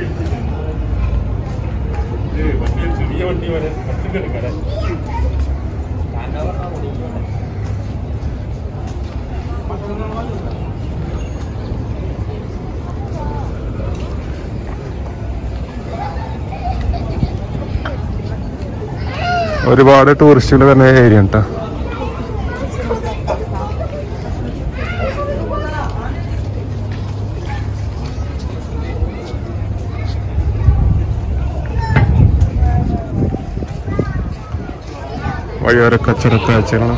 ചെറിയ വണ്ടി വരെ കുറച്ചൊക്കെ എടുക്കാം ഒരുപാട് ടൂറിസ്റ്റുകൾ വരുന്ന ഏരിയ കേട്ടോ വഴിയോര കച്ചറ കാഴ്ചകളാണ്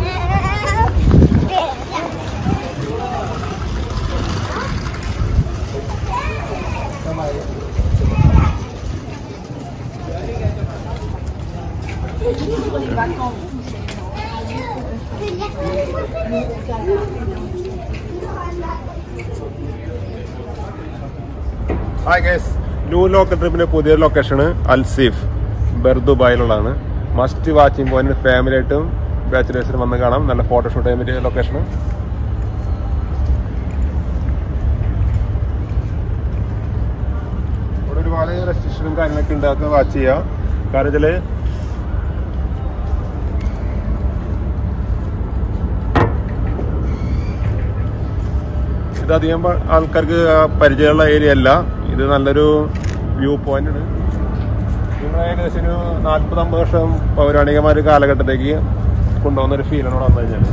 ഹായ് ഗൈസ് ന്യൂ ലോക്കൽ ട്രിപ്പിന്റെ പുതിയ ലൊക്കേഷന് അൽസീഫ് ബെർദുബായിലുള്ളതാണ് മസ്റ്റ് വാച്ചിങ് പോയിന്റ് ഫാമിലി ആയിട്ടും ബാച്ചിലേഴ്സിനും വന്ന് കാണാം നല്ല ഫോട്ടോഷൂട്ട് ചെയ്യാൻ പറ്റിയ ലൊക്കേഷന് ഇവിടെ ഒരുപാട് റെസ്ട്രിക്ഷനും കാര്യങ്ങളൊക്കെ ഉണ്ട് അതൊക്കെ വാച്ച് ചെയ്യാം കാരണം വെച്ചാല് ഇതധികം പ- ആൾക്കാർക്ക് ആ പരിചയമുള്ള ഏരിയ അല്ല ഇത് നല്ലൊരു വ്യൂ പോയിന്റ് ആണ് നിങ്ങൾ ഏകദേശം ഒരു നാൽപ്പത് അമ്പത് വർഷം പൗരാണികമായ ഒരു കാലഘട്ടത്തേക്ക് കൊണ്ടുപോകുന്ന ഒരു ഫീലാണ് ഇവിടെ വന്നു കഴിഞ്ഞാൽ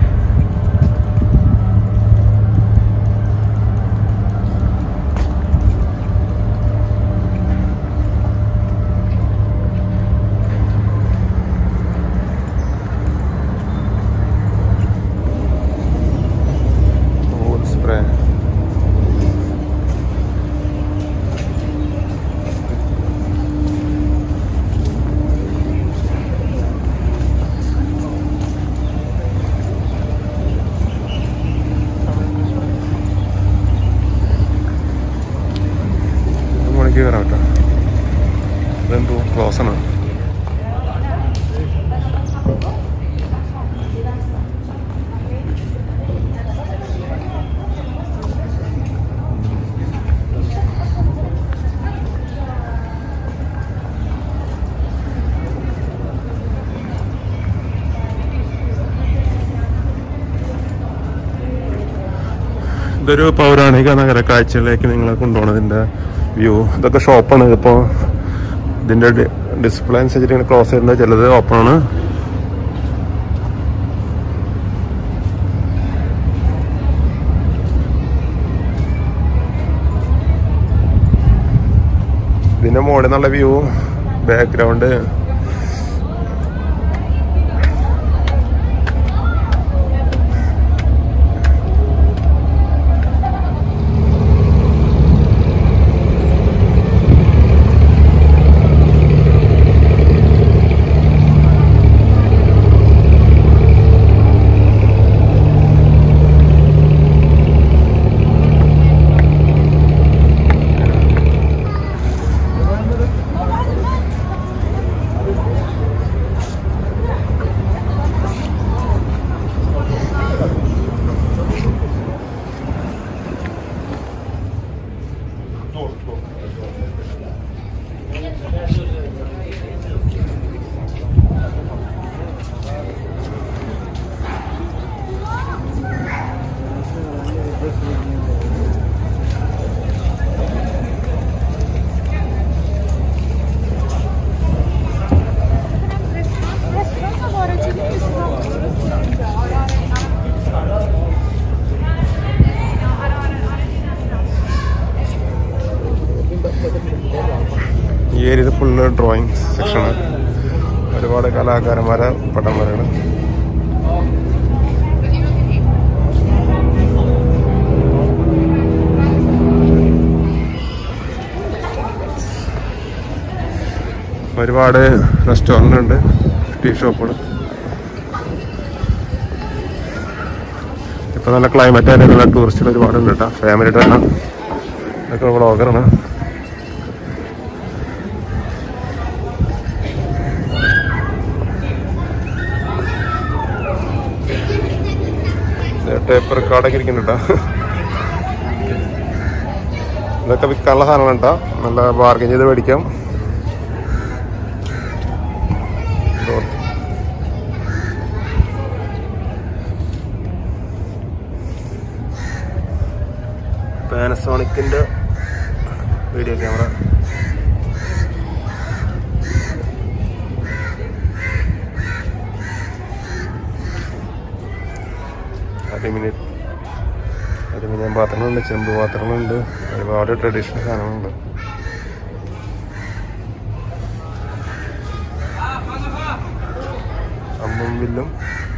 സ്പ്രേ മണിക്ക് കയറാം കേട്ടോ ഇതെന്തോ ക്ലോസ് ആണ് ഇതൊരു പൗരാണിക നഗര കാഴ്ചയിലേക്ക് നിങ്ങളെ കൊണ്ടുപോകണതിൻ്റെ വ്യൂ ഇതൊക്കെ ഷോപ്പാണ് ഇതിപ്പോൾ ഇതിൻ്റെ ഡിസ്പ്ലേ അനുസരിച്ചിട്ട് ഇങ്ങനെ ക്ലോസ് ചെയ്യുന്നത് ചിലത് ഓപ്പൺ ആണ് ഇതിൻ്റെ മുകളിൽ നിന്നുള്ള വ്യൂ ബാക്ക്ഗ്രൗണ്ട് ഈ ഏരിയയിൽ ഫുള്ള് ഡ്രോയിങ് സെക്ഷനാണ് ഒരുപാട് കലാകാരന്മാരെ പടം വരകൾ ഒരുപാട് റെസ്റ്റോറൻ്റ് ഉണ്ട് ടീ ഷോപ്പുകൾ ഇപ്പൊ നല്ല ക്ലൈമറ്റ് ആയിട്ട് നല്ല ടൂറിസ്റ്റുകൾ ഒരുപാട് ഉണ്ട് കേട്ടോ ഫാമിലി ആയിട്ട് വരണം ഇതൊക്കെ വ്ളോഗറാണ് ടേപ്പർ കാടൊക്കെ ഇരിക്കുന്നുണ്ടോ ഇതൊക്കെ വിൽക്കാനുള്ള സാധനങ്ങൾ കേട്ടോ നല്ല ബാർഗൻ ചെയ്ത് മേടിക്കാം പാനസോണിക്കിന്റെ വീഡിയോ ക്യാമറ അലുമിനിയം അലുമിനിയം പാത്രങ്ങളുണ്ട് ചെമ്പ് പാത്രങ്ങളുണ്ട് ഒരുപാട് ട്രഡീഷണൽ സാധനങ്ങളുണ്ട് അമ്മും വില്ലും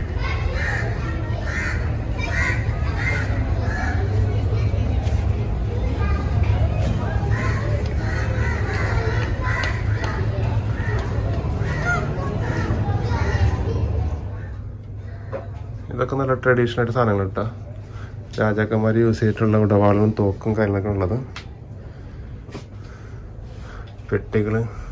ഇതൊക്കെ നല്ല ട്രഡീഷണൽ ആയിട്ട് സാധനങ്ങൾ കേട്ടോ രാജാക്കന്മാർ യൂസ് ചെയ്തിട്ടുള്ള ഉടവാളും തോക്കും കാര്യങ്ങളൊക്കെ ഉള്ളത് പെട്ടികൾ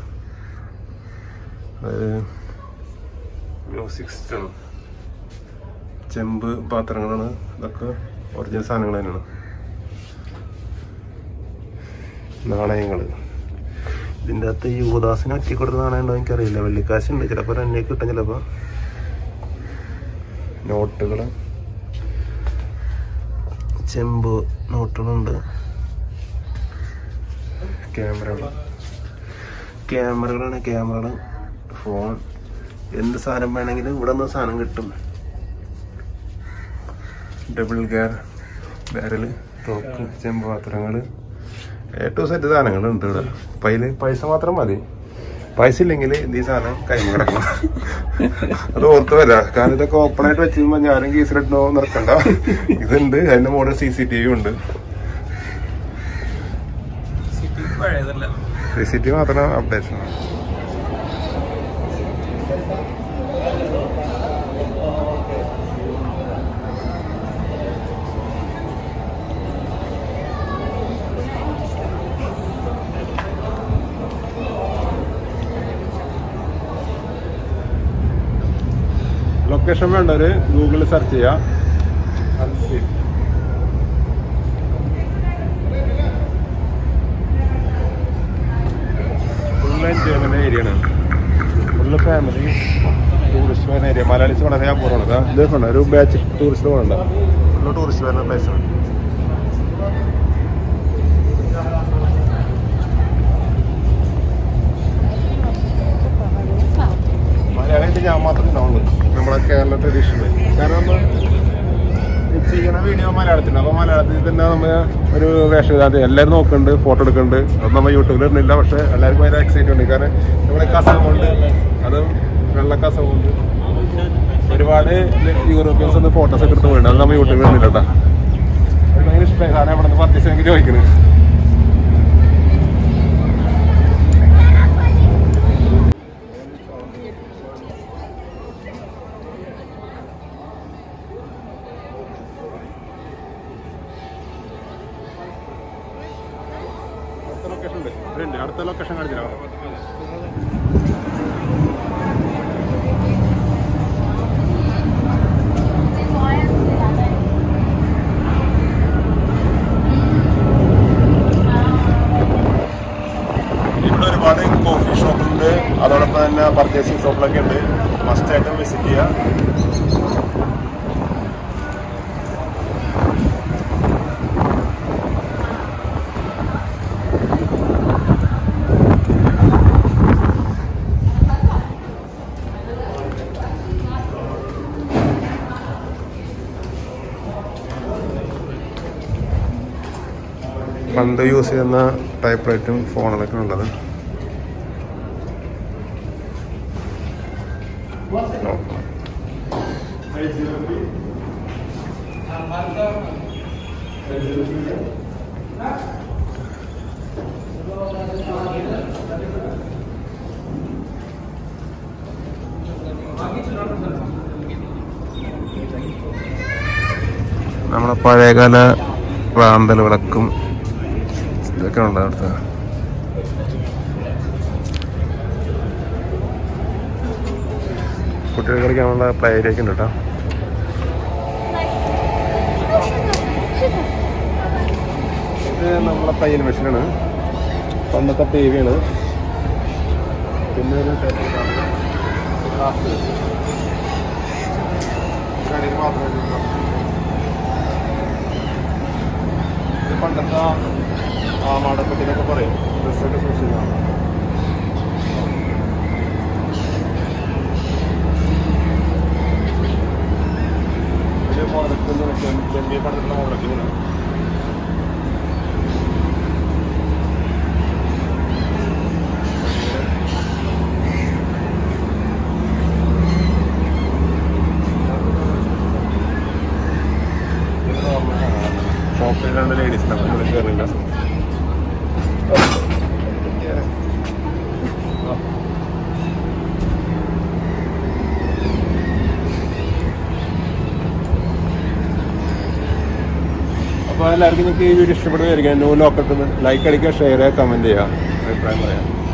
മ്യൂസിക് സിസ്റ്റം ചെമ്പ് പാത്രങ്ങളാണ് ഇതൊക്കെ ഒറിജിനൽ സാധനങ്ങൾ തന്നെയാണ് നാണയങ്ങൾ ഇതിൻ്റെ അകത്ത് യുവദാസിന് ഒറ്റ കൊടുത്ത നാണയം ഉണ്ടോ എനിക്കറിയില്ല വെള്ളിക്കാശുണ്ട് ചിലപ്പോൾ എന്നെ കിട്ടും ചിലപ്പോൾ നോട്ടുകൾ ചെമ്പ് നോട്ടുകളുണ്ട് ക്യാമറകൾ ക്യാമറകളാണ് ക്യാമറകൾ ഫോൺ എന്ത് സാധനം വേണമെങ്കിലും ഇവിടെ നിന്ന് സാധനം കിട്ടും ഡബിൾ ഗിയർ ബാരൽ തോക്ക് ചെമ്പ് പാത്രങ്ങൾ ഏറ്റവും സെറ്റ് സാധനങ്ങളുണ്ട് ഇവിടെ അപ്പം അതിൽ പൈസ മാത്രം മതി പൈസ ഇല്ലെങ്കിൽ ഈ സാധനം കൈമ കിടക്കണം അത് ഓർത്ത് വരാം കാരണം ഇതൊക്കെ ഓപ്പൺ ആയിട്ട് വെച്ചുമ്പോ ഞാനും കേസിലിട്ടോ നടക്കണ്ട ഇതുണ്ട് അതിന്റെ model C C T V ഉണ്ട് സി സി ടി വി മാത്രം അപ്ഡേഷൻ ലൊക്കേഷൻ വേണ്ടവര് ഗൂഗിളിൽ സെർച്ച് ചെയ്യാം ഫുള്ള് എൻജോയ്മെന്റ് ഏരിയ ആണ് ഫുള്ള് ഫാമിലി ടൂറിസ്റ്റ് വരുന്ന ഏരിയ മലയാളീസ് വളരെ അപൂർവമാണ് ഇത് കണ്ടോ ഒരു ബാച്ച് ടൂറിസ്റ്റ് പോകണ്ട ഫുള്ള് ടൂറിസ്റ്റ് വരുന്ന പ്ലേസ് ആണ് മലയാളമായിട്ട് ഞാൻ മാത്രമേ ഉണ്ടാവുള്ളൂ നമ്മളെ കേരള ട്രഡീഷനിൽ കാരണം നമ്മൾ ചെയ്യണ വീഡിയോ മലയാളത്തിലാണ് അപ്പോൾ മലയാളത്തിൽ തന്നെ നമ്മൾ ഒരു വേഷവിധാനം എല്ലാവരും നോക്കുന്നുണ്ട് ഫോട്ടോ എടുക്കുന്നുണ്ട് അത് നമ്മൾ യൂട്യൂബിൽ ഇടുന്നില്ല പക്ഷേ എല്ലാവർക്കും ഭയങ്കര എക്സൈറ്റ് ഉണ്ട് കാരണം നമ്മളെ കസവുണ്ട് അത് വെള്ള കസവുണ്ട് ഒരുപാട് യൂറോപ്യൻസ് ഒന്ന് ഫോട്ടോസ് ഒക്കെ എടുത്ത് പോയിട്ടുണ്ട് അത് നമ്മൾ യൂട്യൂബിൽ ഇടുന്നില്ല കേട്ടോ ഭയങ്കര ഇഷ്ടമായി സാധനം അവിടെ നിന്ന് പർച്ചേസ് എനിക്ക് ചോദിക്കുന്നത് അടുത്ത ലൊക്കേഷൻ ഉണ്ട് ഇതുണ്ട് അടുത്ത ലൊക്കേഷൻ കാണിച്ചില്ല ഇവിടെ ഒരുപാട് കോഫി ഷോപ്പുണ്ട് അതോടൊപ്പം തന്നെ പർച്ചേസിംഗ് ഷോപ്പിലൊക്കെ ഉണ്ട് മസ്റ്റായിട്ടും വിസിറ്റ് ചെയ്യുക പണ്ട് യൂസ് ചെയ്യുന്ന ടൈപ്പ് റൈറ്റും ഫോണിലൊക്കെ ഉള്ളത് നമ്മുടെ പഴയകാല റാന്തൽ വിളക്കും ഇതൊക്കെ ഉണ്ട് അവിടുത്തെ കുട്ടികൾ കളിക്കാനുള്ള പ്ലേ ഏരിയ ഒക്കെ ഉണ്ട് കേട്ടോ ഇത് ഇത് നമ്മളെ തയ്യൽ മെഷീനാണ് പണ്ടത്തെ ടി വിയാണ് പിന്നെ ഒരു ഗ്ലാസ് കടയിൽ മാത്രമേ ഇത് പണ്ടത്തെ ആ മാടപ്പെട്ടിനൊക്കെ പറയും ഡ്രസ്സൊക്കെ സൂക്ഷിക്കുന്നതാണ് ഇത് മുതലക്കുന്ന ചെമ്പിയെ പണ്ടത്തുള്ള മുതലക്കുന്നതാണ് ഷോപ്പിൽ രണ്ട് ലേഡീസിനെ ഉള്ളിൽ കയറില്ല അപ്പോൾ എല്ലാവർക്കും നിങ്ങൾക്ക് ഈ വീഡിയോ ഇഷ്ടപ്പെടുന്നതായിരിക്കും ന്യൂ ലോക്കൊക്കെ ലൈക്ക് അടിക്കുക ഷെയർ ചെയ്യുക കമൻറ്റ് ചെയ്യുക അഭിപ്രായം പറയാം